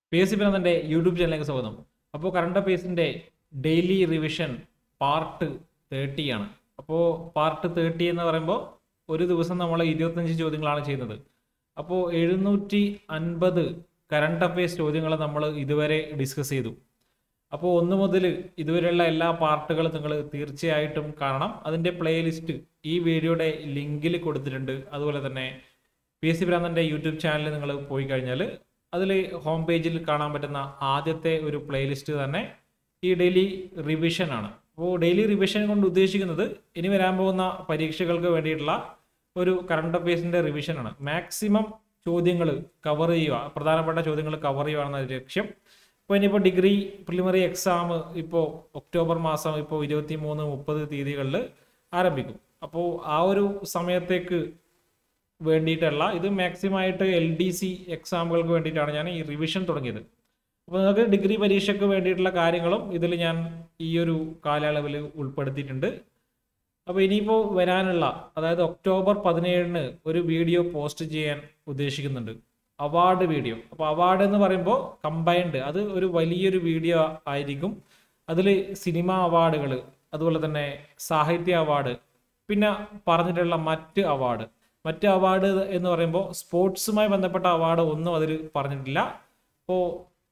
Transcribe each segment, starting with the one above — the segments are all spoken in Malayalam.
പി എസ് സി പിറന്നൻ്റെ യൂട്യൂബ് ചാനലിലേക്ക് സ്വാഗതം അപ്പോൾ കറണ്ട് അഫയേഴ്സിൻ്റെ ഡെയിലി റിവിഷൻ പാർട്ട് തേർട്ടി ആണ് അപ്പോൾ പാർട്ട് തേർട്ടി എന്ന് പറയുമ്പോൾ ഒരു ദിവസം നമ്മൾ ഇരുപത്തഞ്ച് ചോദ്യങ്ങളാണ് ചെയ്യുന്നത് അപ്പോൾ എഴുന്നൂറ്റി അൻപത് കറണ്ട് അഫയേഴ്സ് ചോദ്യങ്ങൾ നമ്മൾ ഇതുവരെ ഡിസ്കസ് ചെയ്തു അപ്പോൾ ഒന്ന് മുതൽ ഇതുവരെയുള്ള എല്ലാ പാർട്ടുകളും നിങ്ങൾ തീർച്ചയായിട്ടും കാണണം അതിൻ്റെ പ്ലേലിസ്റ്റ് ഈ വീഡിയോയുടെ ലിങ്കിൽ കൊടുത്തിട്ടുണ്ട് അതുപോലെ തന്നെ പി എസ് സി ഭ്രാന്തൻ്റെ യൂട്യൂബ് ചാനൽ നിങ്ങൾ പോയി കഴിഞ്ഞാൽ അതിൽ ഹോം പേജിൽ കാണാൻ പറ്റുന്ന ആദ്യത്തെ ഒരു പ്ലേലിസ്റ്റ് തന്നെ ഈ ഡെയിലി റിവിഷൻ ആണ് അപ്പോൾ ഡെയിലി റിവിഷൻ കൊണ്ട് ഉദ്ദേശിക്കുന്നത് ഇനി വരാൻ പോകുന്ന പരീക്ഷകൾക്ക് വേണ്ടിയിട്ടുള്ള ഒരു കറണ്ട് അഫയേഴ്സിൻ്റെ റിവിഷനാണ് മാക്സിമം ചോദ്യങ്ങൾ കവർ ചെയ്യുക പ്രധാനപ്പെട്ട ചോദ്യങ്ങൾ കവർ ചെയ്യുകയാണ് ലക്ഷ്യം ഇപ്പോൾ ഇനിയിപ്പോൾ ഡിഗ്രി പ്രിലിമിനറി എക്സാം ഇപ്പോൾ ഒക്ടോബർ മാസം ഇപ്പോൾ ഇരുപത്തി മൂന്ന് മുപ്പത് തീയതികളിൽ ആരംഭിക്കും അപ്പോൾ ആ ഒരു സമയത്തേക്ക് വേണ്ടിയിട്ടുള്ള ഇത് മാക്സിമം ആയിട്ട് എൽ ഡി സി എക്സാമുകൾക്ക് വേണ്ടിയിട്ടാണ് ഞാൻ ഈ റിവിഷൻ തുടങ്ങിയത് അപ്പോൾ നിങ്ങൾക്ക് ഡിഗ്രി പരീക്ഷയ്ക്ക് വേണ്ടിയിട്ടുള്ള കാര്യങ്ങളും ഇതിൽ ഞാൻ ഈ ഒരു കാലയളവിൽ ഉൾപ്പെടുത്തിയിട്ടുണ്ട് അപ്പോൾ ഇനിയിപ്പോൾ വരാനുള്ള അതായത് ഒക്ടോബർ പതിനേഴിന് ഒരു വീഡിയോ പോസ്റ്റ് ചെയ്യാൻ ഉദ്ദേശിക്കുന്നുണ്ട് അവാർഡ് വീഡിയോ അപ്പോൾ അവാർഡ് എന്ന് പറയുമ്പോൾ കമ്പൈൻഡ് അത് ഒരു വലിയൊരു വീഡിയോ ആയിരിക്കും അതിൽ സിനിമ അവാർഡുകൾ അതുപോലെ തന്നെ സാഹിത്യ അവാർഡ് പിന്നെ പറഞ്ഞിട്ടുള്ള മറ്റ് അവാർഡ് മറ്റ് അവാർഡ് എന്ന് പറയുമ്പോൾ സ്പോർട്സുമായി ബന്ധപ്പെട്ട അവാർഡ് ഒന്നും അതിൽ പറഞ്ഞിട്ടില്ല അപ്പോൾ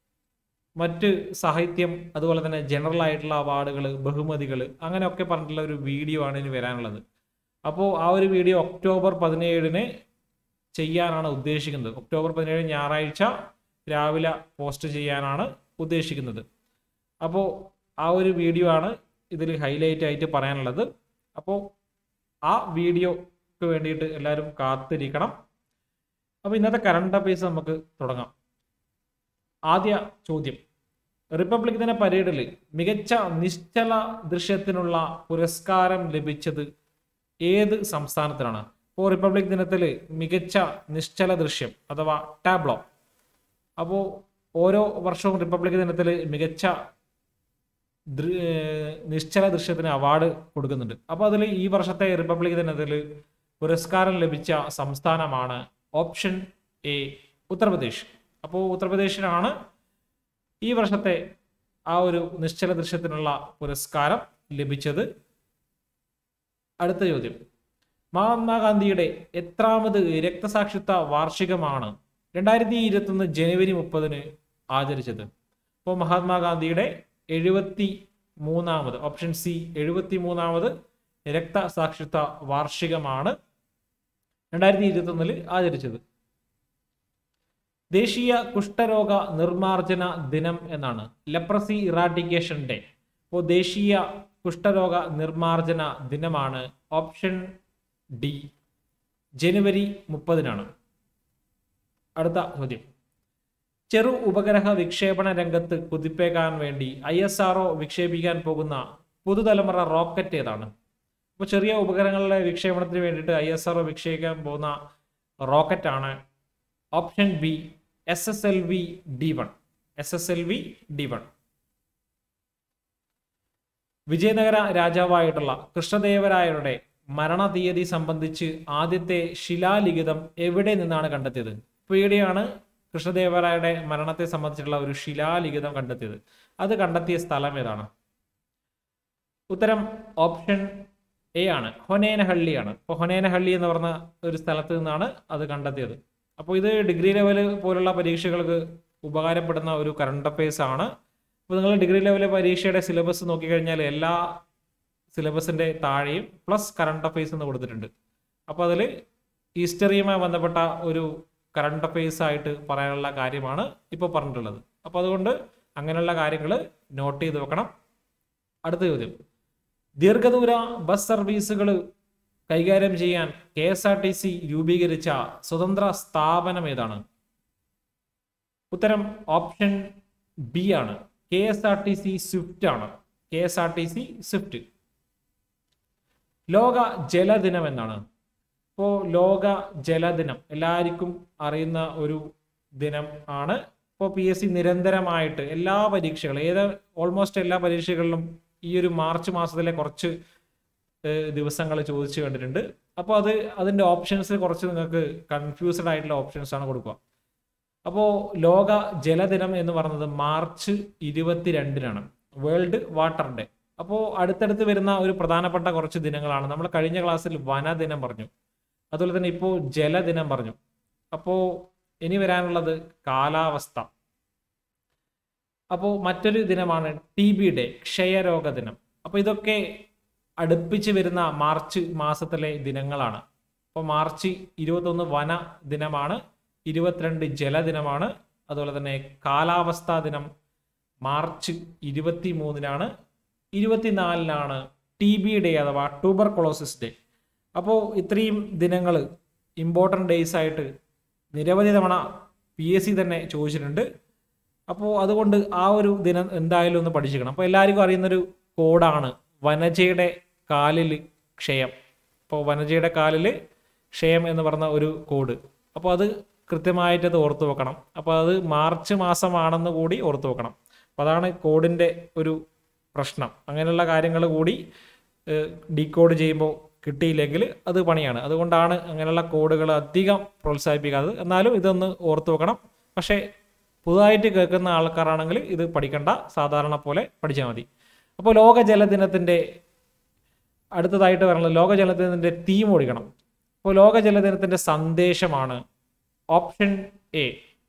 മറ്റ് സാഹിത്യം അതുപോലെ തന്നെ ജനറൽ ആയിട്ടുള്ള അവാർഡുകൾ ബഹുമതികൾ അങ്ങനെയൊക്കെ പറഞ്ഞിട്ടുള്ള ഒരു വീഡിയോ ആണ് ഇനി വരാനുള്ളത് അപ്പോൾ ആ ഒരു വീഡിയോ ഒക്ടോബർ പതിനേഴിന് ചെയ്യാനാണ് ഉദ്ദേശിക്കുന്നത് ഒക്ടോബർ പതിനേഴ് ഞായറാഴ്ച രാവിലെ പോസ്റ്റ് ചെയ്യാനാണ് ഉദ്ദേശിക്കുന്നത് അപ്പോൾ ആ ഒരു വീഡിയോ ആണ് ഇതിൽ ഹൈലൈറ്റ് ആയിട്ട് പറയാനുള്ളത് അപ്പോൾ ആ വീഡിയോക്ക് വേണ്ടിയിട്ട് എല്ലാവരും കാത്തിരിക്കണം അപ്പോൾ ഇന്നത്തെ കറണ്ട് അഫയേഴ്സ് നമുക്ക് തുടങ്ങാം ആദ്യ ചോദ്യം റിപ്പബ്ലിക് ദിന പരേഡിൽ മികച്ച നിശ്ചല ദൃശ്യത്തിനുള്ള പുരസ്കാരം ലഭിച്ചത് ഏത് സംസ്ഥാനത്തിനാണ് ഇപ്പോൾ റിപ്പബ്ലിക് ദിനത്തിൽ മികച്ച നിശ്ചല ദൃശ്യം അഥവാ ടാബ്ലോ അപ്പോൾ ഓരോ വർഷവും റിപ്പബ്ലിക് ദിനത്തിൽ മികച്ച ദൃ- ഏർ നിശ്ചല ദൃശ്യത്തിന് അവാർഡ് കൊടുക്കുന്നുണ്ട് അപ്പോൾ അതിൽ ഈ വർഷത്തെ റിപ്പബ്ലിക് ദിനത്തിൽ പുരസ്കാരം ലഭിച്ച സംസ്ഥാനമാണ് ഓപ്ഷൻ എ ഉത്തർപ്രദേശ് അപ്പോൾ ഉത്തർപ്രദേശിനാണ് ഈ വർഷത്തെ ആ ഒരു നിശ്ചല ദൃശ്യത്തിനുള്ള പുരസ്കാരം ലഭിച്ചത് അടുത്ത ചോദ്യം മഹാത്മാഗാന്ധിയുടെ എത്രാമത് രക്തസാക്ഷിത്വ വാർഷികമാണ് രണ്ടായിരത്തി ഇരുപത്തൊന്ന് ജനുവരി മുപ്പതിന് ആചരിച്ചത് അപ്പോൾ മഹാത്മാഗാന്ധിയുടെ എഴുപത്തി മൂന്നാമത് ഓപ്ഷൻ സി എഴുപത്തി മൂന്നാമത് രക്തസാക്ഷിത്വ വാർഷികമാണ് രണ്ടായിരത്തി ഇരുപത്തൊന്നിൽ ആചരിച്ചത് ദേശീയ കുഷ്ഠരോഗ നിർമാർജന ദിനം എന്നാണ് ലെപ്രസി ഇറാഡിക്കേഷൻ ഡേ അപ്പോൾ ദേശീയ കുഷ്ഠരോഗ നിർമാർജന ദിനമാണ് ഓപ്ഷൻ ഡി ജനുവരി മുപ്പതിനാണ് അടുത്ത ചോദ്യം ചെറു ഉപഗ്രഹ വിക്ഷേപണ രംഗത്ത് കുതിപ്പേക്കാൻ വേണ്ടി ഐ എസ് ആർഒ വിക്ഷേപിക്കാൻ പോകുന്ന പുതുതലമുറ റോക്കറ്റ് ഏതാണ് അപ്പോൾ ചെറിയ ഉപഗ്രഹങ്ങളുടെ വിക്ഷേപണത്തിന് വേണ്ടിയിട്ട് ഐ എസ് ആർഒ വിക്ഷേപിക്കാൻ പോകുന്ന റോക്കറ്റാണ് option B S S L V D one S S L V D one Vijayanagara രാജാവായിട്ടുള്ള കൃഷ്ണദേവരായരുടെ മരണ തീയതി സംബന്ധിച്ച് ആദ്യത്തെ ശിലാലിഖിതം എവിടെ നിന്നാണ് കണ്ടെത്തിയത് ഇപ്പോൾ ഇവിടെയാണ് കൃഷ്ണദേവരായരുടെ മരണത്തെ സംബന്ധിച്ചുള്ള ഒരു ശിലാലിഖിതം കണ്ടെത്തിയത് അത് കണ്ടെത്തിയ സ്ഥലം ഏതാണ് ഉത്തരം ഓപ്ഷൻ എ ആണ് ഹൊനേനഹള്ളിയാണ് ഇപ്പോൾ ഹൊനേനഹള്ളി എന്ന് പറഞ്ഞ ഒരു സ്ഥലത്ത് നിന്നാണ് അത് കണ്ടെത്തിയത് അപ്പോൾ ഇത് ഡിഗ്രി ലെവൽ പോലുള്ള പരീക്ഷകൾക്ക് ഉപകാരപ്പെടുന്ന ഒരു കറണ്ട് അഫയേഴ്സ് ആണ് അപ്പോൾ നിങ്ങൾ ഡിഗ്രി ലെവൽ പരീക്ഷയുടെ സിലബസ് നോക്കിക്കഴിഞ്ഞാൽ എല്ലാ സിലബസിൻ്റെ താഴെയും പ്ലസ് കറണ്ട് അഫയേഴ്സ് എന്ന് കൊടുത്തിട്ടുണ്ട് അപ്പോൾ അതിൽ ഹിസ്റ്ററിയുമായി ബന്ധപ്പെട്ട ഒരു കറണ്ട് അഫയേഴ്സ് ആയിട്ട് പറയാനുള്ള കാര്യമാണ് ഇപ്പോൾ പറഞ്ഞിട്ടുള്ളത് അപ്പോൾ അതുകൊണ്ട് അങ്ങനെയുള്ള കാര്യങ്ങൾ നോട്ട് ചെയ്ത് വെക്കണം അടുത്ത ചോദ്യം ദീർഘദൂര ബസ് സർവീസുകൾ കൈകാര്യം ചെയ്യാൻ K S R T C രൂപീകരിച്ച സ്വതന്ത്ര സ്ഥാപനം ഏതാണ് ഉത്തരം ഓപ്ഷൻ ബി ആണ് K S R T C swift ആണ് K S R T C swift ലോക ജലദിനം എന്നാണ് ഇപ്പോൾ ലോക ജലദിനം എല്ലാവർക്കും അറിയുന്ന ഒരു ദിനം ആണ് ഇപ്പോൾ പി എസ് സി നിരന്തരമായിട്ട് എല്ലാ പരീക്ഷകളും ഏത് ഓൾമോസ്റ്റ് എല്ലാ പരീക്ഷകളിലും ഈ ഒരു മാർച്ച് മാസത്തിലെ കുറച്ച് ദിവസങ്ങൾ ചോദിച്ചു കണ്ടിട്ടുണ്ട് അപ്പോൾ അത് അതിൻ്റെ ഓപ്ഷൻസ് കുറച്ച് നിങ്ങൾക്ക് കൺഫ്യൂസ്ഡ് ആയിട്ടുള്ള ഓപ്ഷൻസ് ആണ് കൊടുക്കുക അപ്പോൾ ലോക ജലദിനം എന്ന് പറയുന്നത് മാർച്ച് ഇരുപത്തിരണ്ടിനാണ് വേൾഡ് വാട്ടർ ഡേ അപ്പോൾ അടുത്തടുത്ത് വരുന്ന ഒരു പ്രധാനപ്പെട്ട കുറച്ച് ദിനങ്ങളാണ് നമ്മൾ കഴിഞ്ഞ ക്ലാസ്സിൽ വനദിനം പറഞ്ഞു അതുപോലെ തന്നെ ഇപ്പോൾ ജലദിനം പറഞ്ഞു അപ്പോൾ ഇനി വരാനുള്ളത് കാലാവസ്ഥ അപ്പോൾ മറ്റൊരു ദിനമാണ് ടി ബി ഡേ ക്ഷയരോഗ ദിനം അപ്പോൾ ഇതൊക്കെ അടുപ്പിച്ച് വരുന്ന മാർച്ച് മാസത്തിലെ ദിനങ്ങളാണ് അപ്പോൾ മാർച്ച് ഇരുപത്തൊന്ന് വന ദിനമാണ് ഇരുപത്തിരണ്ട് ജലദിനമാണ് അതുപോലെ തന്നെ കാലാവസ്ഥാ ദിനം മാർച്ച് ഇരുപത്തി മൂന്നിനാണ് ഇരുപത്തിനാലിനാണ് ടി ബി ഡേ അഥവാ ട്യൂബർ കൊളോസിസ് ഡേ അപ്പോൾ ഇത്രയും ദിനങ്ങൾ ഇമ്പോർട്ടൻ്റ് ഡേയ്സ് ആയിട്ട് നിരവധി തവണ പി എസ് സി തന്നെ ചോദിച്ചിട്ടുണ്ട് അപ്പോൾ അതുകൊണ്ട് ആ ഒരു ദിനം എന്തായാലും ഒന്ന് പഠിച്ചിരിക്കണം അപ്പോൾ എല്ലാവർക്കും അറിയുന്നൊരു കോഡാണ് വനജയുടെ കാലിൽ ക്ഷയം അപ്പോൾ വനജയുടെ കാലിൽ ക്ഷയം എന്ന് പറഞ്ഞ ഒരു കോഡ് അപ്പോൾ അത് കൃത്യമായിട്ട് അത് ഓർത്തു വെക്കണം അപ്പോൾ അത് മാർച്ച് മാസമാണെന്ന് കൂടി ഓർത്തു വെക്കണം അപ്പോൾ അതാണ് കോഡിൻ്റെ ഒരു പ്രശ്നം അങ്ങനെയുള്ള കാര്യങ്ങൾ കൂടി ഡീകോഡ് ചെയ്യുമ്പോൾ കിട്ടിയില്ലെങ്കിൽ അത് പണിയാണ് അതുകൊണ്ടാണ് അങ്ങനെയുള്ള കോഡുകൾ അധികം പ്രോത്സാഹിപ്പിക്കാത്തത് എന്നാലും ഇതൊന്ന് ഓർത്തു വെക്കണം പക്ഷേ പുതുതായിട്ട് കേൾക്കുന്ന ആൾക്കാരാണെങ്കിൽ ഇത് പഠിക്കണ്ട സാധാരണ പോലെ പഠിച്ചാൽ മതി അപ്പോൾ ലോക ജലദിനത്തിൻ്റെ അടുത്തതായിട്ട് പറയുന്നത് ലോക ജലദിനത്തിൻ്റെ തീം ഓടിക്കണം അപ്പോൾ ലോക ജലദിനത്തിൻ്റെ സന്ദേശമാണ് ഓപ്ഷൻ എ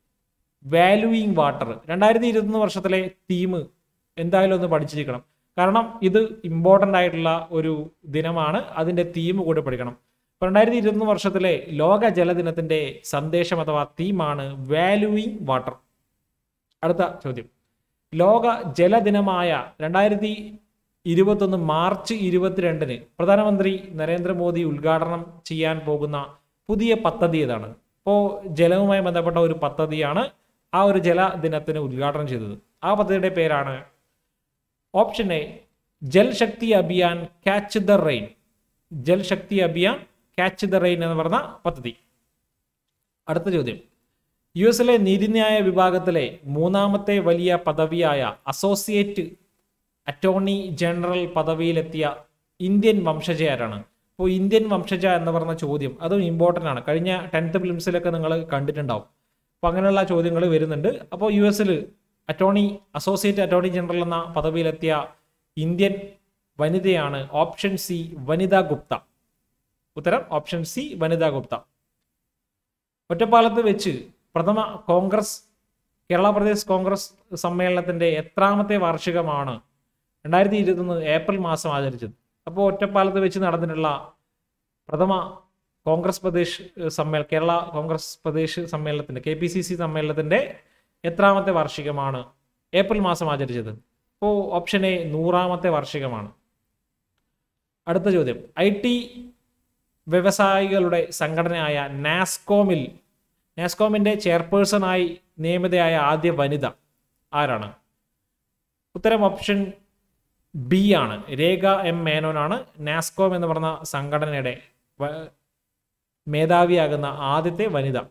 വാല്യൂയിങ് വാട്ടർ രണ്ടായിരത്തി ഇരുപത്തൊന്ന് വർഷത്തിലെ തീം എന്തായാലും ഒന്ന് പഠിച്ചിരിക്കണം കാരണം ഇത് ഇമ്പോർട്ടൻ്റ് ആയിട്ടുള്ള ഒരു ദിനമാണ് അതിൻ്റെ തീം കൂടി പഠിക്കണം അപ്പോൾ രണ്ടായിരത്തി ഇരുപത്തൊന്ന് വർഷത്തിലെ ലോക ജലദിനത്തിൻ്റെ സന്ദേശം അഥവാ തീമാണ് വാല്യൂയിങ് വാട്ടർ അടുത്ത ചോദ്യം ലോക ജലദിനമായ രണ്ടായിരത്തി ഇരുപത്തൊന്ന് മാർച്ച് ഇരുപത്തിരണ്ടിന് പ്രധാനമന്ത്രി നരേന്ദ്രമോദി ഉദ്ഘാടനം ചെയ്യാൻ പോകുന്ന പുതിയ പദ്ധതി ഏതാണ് ഇപ്പോൾ ജലവുമായി ബന്ധപ്പെട്ട ഒരു പദ്ധതിയാണ് ആ ഒരു ജലദിനത്തിന് ഉദ്ഘാടനം ചെയ്തത് ആ പദ്ധതിയുടെ പേരാണ് option A Jal Shakti Abhiyan catch the rain Jal Shakti Abhiyan catch the rain എന്ന് പറഞ്ഞ പദ്ധതി അടുത്ത ചോദ്യം യു എസിലെ നീതിന്യായ വിഭാഗത്തിലെ മൂന്നാമത്തെ വലിയ പദവിയായ അസോസിയേറ്റ് അറ്റോർണി ജനറൽ പദവിയിലെത്തിയ ഇന്ത്യൻ വംശജ ആരാണ് അപ്പോൾ ഇന്ത്യൻ വംശജ എന്ന് പറഞ്ഞ ചോദ്യം അതും ഇമ്പോർട്ടൻ്റ് ആണ് കഴിഞ്ഞ ടെൻത്ത് ഫിലിംസിലൊക്കെ നിങ്ങൾ കണ്ടിട്ടുണ്ടാവും അപ്പോൾ അങ്ങനെയുള്ള ചോദ്യങ്ങൾ വരുന്നുണ്ട് അപ്പോൾ യു എസിൽ അറ്റോർണി അസോസിയേറ്റ് അറ്റോർണി ജനറൽ എന്ന പദവിയിലെത്തിയ ഇന്ത്യൻ വനിതയാണ് ഓപ്ഷൻ സി വനിത ഗുപ്ത ഉത്തരം ഓപ്ഷൻ സി വനിത ഗുപ്ത ഒറ്റപ്പാലത്ത് വെച്ച് പ്രഥമ കോൺഗ്രസ് കേരള പ്രദേശ് കോൺഗ്രസ് സമ്മേളനത്തിന്റെ എത്രാമത്തെ വാർഷികമാണ് രണ്ടായിരത്തി ഇരുപത്തൊന്ന് ഏപ്രിൽ മാസം ആചരിച്ചത് അപ്പോൾ ഒറ്റപ്പാലത്ത് വെച്ച് നടന്നിട്ടുള്ള പ്രഥമ കോൺഗ്രസ് പ്രദേശ് സമ്മേള കേരള കോൺഗ്രസ് പ്രദേശ് സമ്മേളനത്തിന്റെ കെ പി സി സി സമ്മേളനത്തിന്റെ എത്രാമത്തെ വാർഷികമാണ് ഏപ്രിൽ മാസം ആചരിച്ചത് അപ്പോൾ ഓപ്ഷൻ എ നൂറാമത്തെ വാർഷികമാണ് അടുത്ത ചോദ്യം ഐ ടി വ്യവസായികളുടെ സംഘടനയായ നാസ്കോമിൽ നാസ്കോമിന്റെ ചെയർപേഴ്സണായി നിയമിതയായ ആദ്യ വനിത ആരാണ് ഉത്തരം ഓപ്ഷൻ ബി ആണ് രേഖ എം മേനോനാണ് നാസ്കോം എന്ന് പറഞ്ഞ സംഘടനയുടെ വ- മേധാവിയാകുന്ന ആദ്യത്തെ വനിത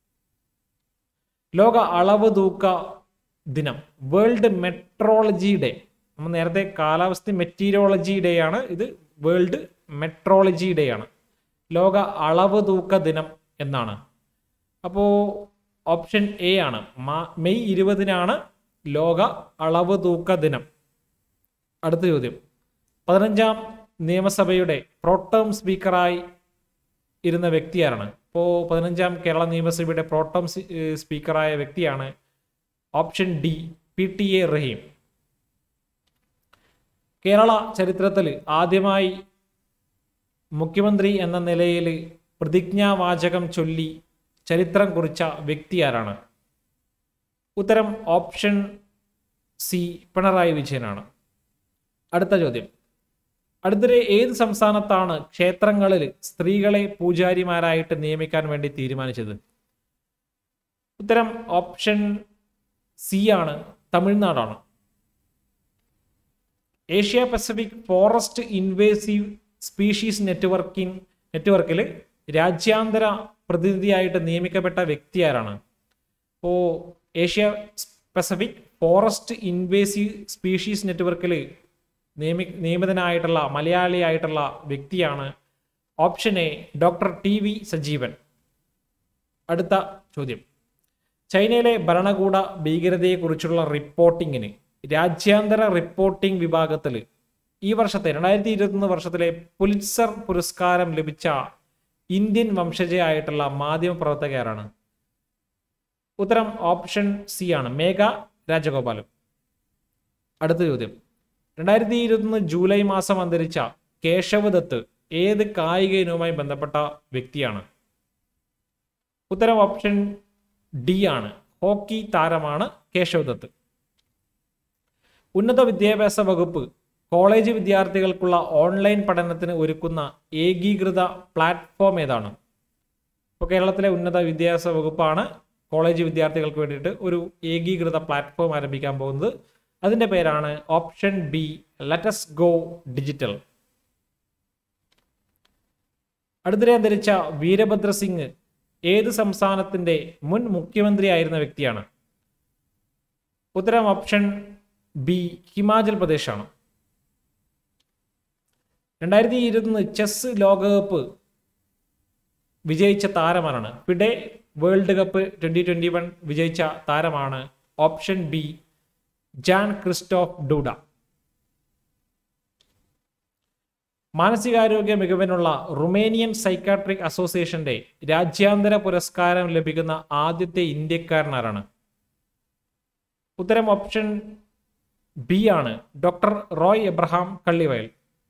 ലോക അളവ് തൂക്ക ദിനം വേൾഡ് മെട്രോളജി ഡേ നമ്മൾ നേരത്തെ കാലാവസ്ഥ മെറ്റീരിയോളജി ഡേ ആണ് ഇത് വേൾഡ് മെട്രോളജി ഡേ ആണ് ലോക അളവ് തൂക്ക ദിനം എന്നാണ് അപ്പോൾ ഓപ്ഷൻ എ ആണ് മാ- മെയ് ഇരുപതിനാണ് ലോക അളവ് തൂക്ക ദിനം അടുത്ത ചോദ്യം പതിനഞ്ചാം നിയമസഭയുടെ പ്രോട്ടേം സ്പീക്കറായി ഇരുന്ന വ്യക്തി ആരാണ് ഇപ്പോൾ പതിനഞ്ചാം കേരള നിയമസഭയുടെ പ്രോട്ടം സ്പീക്കറായ വ്യക്തിയാണ് option D P T A Rahim Kerala ചരിത്രത്തിൽ ആദ്യമായി മുഖ്യമന്ത്രി എന്ന നിലയിൽ പ്രതിജ്ഞാവാചകം ചൊല്ലി ചരിത്രം കുറിച്ച വ്യക്തി ആരാണ് ഉത്തരം ഓപ്ഷൻ സി പിണറായി വിജയനാണ് അടുത്ത ചോദ്യം അടുത്തിടെ ഏത് സംസ്ഥാനത്താണ് ക്ഷേത്രങ്ങളിൽ സ്ത്രീകളെ പൂജാരിമാരായിട്ട് നിയമിക്കാൻ വേണ്ടി തീരുമാനിച്ചത് ഉത്തരം ഓപ്ഷൻ സി ആണ് തമിഴ്നാടാണ് Asia Pacific forest invasive species networking നെറ്റ്വർക്കിൽ രാജ്യാന്തര പ്രതിനിധിയായിട്ട് നിയമിക്കപ്പെട്ട വ്യക്തി ആരാണ് ഇപ്പോൾ Asia Pacific forest invasive species നെറ്റ്വർക്കിൽ നിയമി നിയമിതനായിട്ടുള്ള മലയാളിയായിട്ടുള്ള വ്യക്തിയാണ് option A doctor T V Sajeevan അടുത്ത ചോദ്യം ചൈനയിലെ ഭരണകൂട ഭീകരതയെക്കുറിച്ചുള്ള റിപ്പോർട്ടിങ്ങിന് രാജ്യാന്തര റിപ്പോർട്ടിംഗ് വിഭാഗത്തിൽ ഈ വർഷത്തെ രണ്ടായിരത്തി ഇരുപത്തൊന്ന് വർഷത്തിലെ പുലിറ്റ്സർ പുരസ്കാരം ലഭിച്ച ഇന്ത്യൻ വംശജയായിട്ടുള്ള മാധ്യമ പ്രവർത്തകരാണ് ഉത്തരം ഓപ്ഷൻ സി ആണ് മേഘ രാജഗോപാലൻ അടുത്ത ചോദ്യം രണ്ടായിരത്തി ഇരുപത്തൊന്ന് ജൂലൈ മാസം അന്തരിച്ച കേശവ് ദത്ത് ഏത് കായിക ഇനവുമായി ബന്ധപ്പെട്ട വ്യക്തിയാണ് ഉത്തരം ഓപ്ഷൻ ഡി ആണ് ഹോക്കി താരമാണ് കേശവ് ദത്ത് ഉന്നത വിദ്യാഭ്യാസ വകുപ്പ് കോളേജ് വിദ്യാർത്ഥികൾക്കുള്ള ഓൺലൈൻ പഠനത്തിന് ഒരുക്കുന്ന ഏകീകൃത പ്ലാറ്റ്ഫോം ഏതാണ് ഇപ്പോൾ കേരളത്തിലെ ഉന്നത വിദ്യാഭ്യാസ വകുപ്പാണ് കോളേജ് വിദ്യാർത്ഥികൾക്ക് വേണ്ടിയിട്ട് ഒരു ഏകീകൃത പ്ലാറ്റ്ഫോം ആരംഭിക്കാൻ പോകുന്നത് അതിൻ്റെ പേരാണ് option B let's go digital അടുത്തിടെ അന്തരിച്ച വീരഭദ്ര സിംഗ് ഏത് സംസ്ഥാനത്തിന്റെ മുൻ മുഖ്യമന്ത്രിയായിരുന്ന വ്യക്തിയാണ് ഉത്തരം ഓപ്ഷൻ ബി ഹിമാചൽ പ്രദേശാണ് രണ്ടായിരത്തി ഇരുപത്തൊന്ന് ചെസ് ലോകകപ്പ് വിജയിച്ച താരമാണ് FIDE world cup twenty twenty one വിജയിച്ച താരമാണ് option B Jan Krzysztof Duda മാനസികാരോഗ്യ മികവിനുള്ള റുമേനിയൻ സൈക്കാട്രിക് അസോസിയേഷന്റെ രാജ്യാന്തര പുരസ്കാരം ലഭിക്കുന്ന ആദ്യത്തെ ഇന്ത്യക്കാരനാരാണ് ഉത്തരം ഓപ്ഷൻ ബി ആണ് ഡോക്ടർ റോയ് എബ്രഹാം കള്ളിവയൽ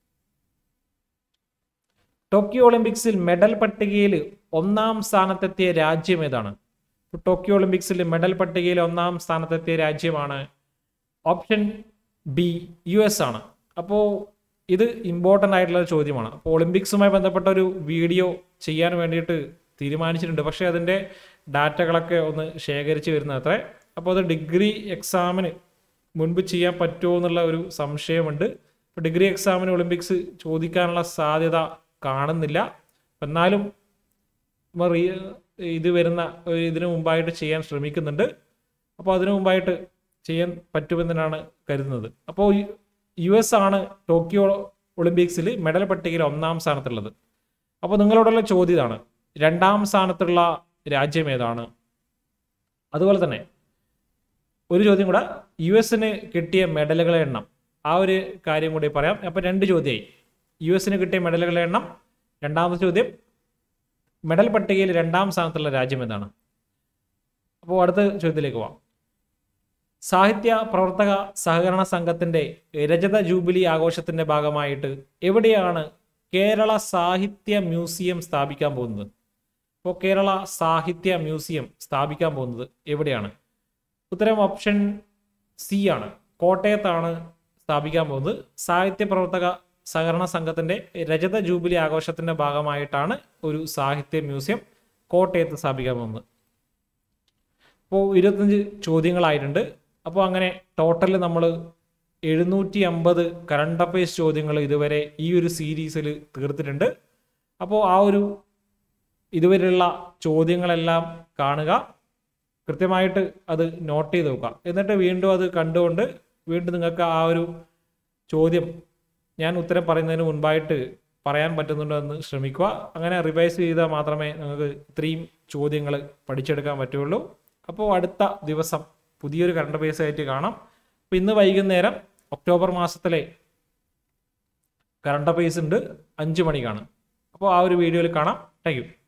ടോക്കിയോ ഒളിമ്പിക്സിൽ മെഡൽ പട്ടികയിൽ ഒന്നാം സ്ഥാനത്തെത്തിയ രാജ്യം ഏതാണ് ടോക്കിയോ ഒളിമ്പിക്സിൽ മെഡൽ പട്ടികയിൽ ഒന്നാം സ്ഥാനത്തെത്തിയ രാജ്യമാണ് ഓപ്ഷൻ ബി യു എസ് ആണ് അപ്പോൾ ഇത് ഇമ്പോർട്ടൻ്റ് ആയിട്ടുള്ള ഒരു ചോദ്യമാണ് അപ്പോൾ ഒളിമ്പിക്സുമായി ബന്ധപ്പെട്ട ഒരു വീഡിയോ ചെയ്യാൻ വേണ്ടിയിട്ട് തീരുമാനിച്ചിട്ടുണ്ട് പക്ഷേ അതിൻ്റെ ഡാറ്റകളൊക്കെ ഒന്ന് ശേഖരിച്ച് വരുന്നത് അത്രേ അപ്പോൾ അത് ഡിഗ്രി എക്സാമിന് മുൻപ് ചെയ്യാൻ പറ്റുമോ എന്നുള്ള ഒരു സംശയമുണ്ട് ഇപ്പോൾ ഡിഗ്രി എക്സാമിന് ഒളിമ്പിക്സ് ചോദിക്കാനുള്ള സാധ്യത കാണുന്നില്ല എന്നാലും ഇവർ ഈ- ഇത് വരുന്ന ഒരു ഇതിനു മുമ്പായിട്ട് ചെയ്യാൻ ശ്രമിക്കുന്നുണ്ട് അപ്പോൾ അതിനു മുമ്പായിട്ട് ചെയ്യാൻ പറ്റുമെന്നാണ് കരുതുന്നത് അപ്പോൾ യു എസ് ആണ് ടോക്കിയോ ഒളിമ്പിക്സിൽ മെഡൽ പട്ടികയിൽ ഒന്നാം സ്ഥാനത്തുള്ളത് അപ്പോൾ നിങ്ങളോടുള്ള ചോദ്യം ഇതാണ് രണ്ടാം സ്ഥാനത്തുള്ള രാജ്യം ഏതാണ് അതുപോലെ തന്നെ ഒരു ചോദ്യം കൂടെ യു എസിന് കിട്ടിയ മെഡലുകളുടെ എണ്ണം ആ ഒരു കാര്യം കൂടി പറയാം അപ്പോൾ രണ്ട് ചോദ്യമായി യു എസിന് കിട്ടിയ മെഡലുകളുടെ എണ്ണം രണ്ടാമത്തെ ചോദ്യം മെഡൽ പട്ടികയിൽ രണ്ടാം സ്ഥാനത്തുള്ള രാജ്യം ഏതാണ് അപ്പോൾ അടുത്ത ചോദ്യത്തിലേക്ക് പോവാം സാഹിത്യ പ്രവർത്തക സഹകരണ സംഘത്തിന്റെ രജത ജൂബിലി ആഘോഷത്തിന്റെ ഭാഗമായിട്ട് എവിടെയാണ് കേരള സാഹിത്യ മ്യൂസിയം സ്ഥാപിക്കാൻ പോകുന്നത് ഇപ്പോൾ കേരള സാഹിത്യ മ്യൂസിയം സ്ഥാപിക്കാൻ പോകുന്നത് എവിടെയാണ് ഉത്തരം ഓപ്ഷൻ സി ആണ് കോട്ടയത്താണ് സ്ഥാപിക്കാൻ പോകുന്നത് സാഹിത്യ പ്രവർത്തക സഹകരണ സംഘത്തിന്റെ രജത ജൂബിലി ആഘോഷത്തിന്റെ ഭാഗമായിട്ടാണ് ഒരു സാഹിത്യ മ്യൂസിയം കോട്ടയത്ത് സ്ഥാപിക്കാൻ പോകുന്നത് അപ്പോൾ ഇരുപത്തഞ്ച് ചോദ്യങ്ങളായിട്ടുണ്ട് അപ്പോൾ അങ്ങനെ ടോട്ടൽ നമ്മൾ എഴുന്നൂറ്റി അമ്പത് കറണ്ട് അഫയേഴ്സ് ചോദ്യങ്ങൾ ഇതുവരെ ഈ ഒരു സീരീസിൽ തീർത്തിട്ടുണ്ട് അപ്പോൾ ആ ഒരു ഇതുവരെയുള്ള ചോദ്യങ്ങളെല്ലാം കാണുക കൃത്യമായിട്ട് അത് നോട്ട് ചെയ്ത് വെക്കുക എന്നിട്ട് വീണ്ടും അത് കണ്ടുകൊണ്ട് വീണ്ടും നിങ്ങൾക്ക് ആ ഒരു ചോദ്യം ഞാൻ ഉത്തരം പറയുന്നതിന് മുൻപായിട്ട് പറയാൻ പറ്റുന്നുണ്ടോ എന്ന് ശ്രമിക്കുക അങ്ങനെ റിവൈസ് ചെയ്താൽ മാത്രമേ നിങ്ങൾക്ക് ഇത്രയും ചോദ്യങ്ങൾ പഠിച്ചെടുക്കാൻ പറ്റുള്ളൂ അപ്പോൾ അടുത്ത ദിവസം പുതിയൊരു കറണ്ട് ബേസ് ആയിട്ട് കാണാം അപ്പോൾ ഇന്ന് വൈകുന്നേരം ഒക്ടോബർ മാസത്തിലെ കറണ്ട് അഫയേഴ്സ് ഉണ്ട് അഞ്ച് മണിക്കാണ് അപ്പോൾ ആ ഒരു വീഡിയോയിൽ കാണാം താങ്ക് യു